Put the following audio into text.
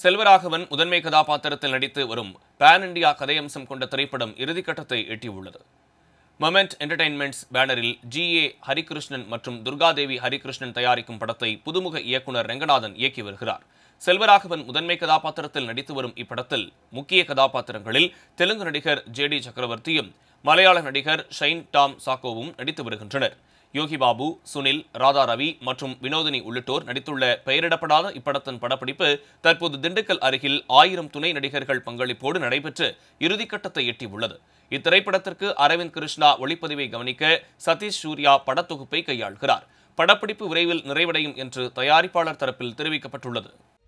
செல்வராகவன் முதன்மை கதாபாத்திரத்தில் நடித்து வரும் பேன் இண்டியா கதையம்சம் கொண்ட திரைப்படம் இறுதிக்கட்டத்தை எட்டியுள்ளது மொமெண்ட் என்டர்டைன்மெண்ட்ஸ் பேனரில் ஜி ஏ ஹரிகிருஷ்ணன் மற்றும் துர்காதேவி ஹரிகிருஷ்ணன் தயாரிக்கும் படத்தை புதுமுக இயக்குனர் ரெங்கநாதன் இயக்கி வருகிறார் செல்வராகவன் முதன்மை கதாபாத்திரத்தில் நடித்து வரும் இப்படத்தில் முக்கிய கதாபாத்திரங்களில் தெலுங்கு நடிகர் ஜே டி சக்கரவர்த்தியும் மலையாள நடிகர் ஷைன் டாம் சாக்கோவும் நடித்து வருகின்றனர் யோகி பாபு சுனில் ராதா ரவி மற்றும் வினோதினி உள்ளிட்டோர் நடித்துள்ள பெயரிடப்படாத இப்படத்தின் படப்பிடிப்பு தற்போது திண்டுக்கல் அருகில் ஆயிரம் துணை நடிகர்கள் பங்களிப்போடு நடைபெற்று இறுதிக்கட்டத்தை எட்டியுள்ளது இத்திரைப்படத்திற்கு அரவிந்த் கிருஷ்ணா ஒளிப்பதிவை கவனிக்க சதீஷ் சூர்யா படத்தொகுப்பை கையாள்கிறார் படப்பிடிப்பு விரைவில் நிறைவடையும் என்று தயாரிப்பாளர் தரப்பில் தெரிவிக்கப்பட்டுள்ளது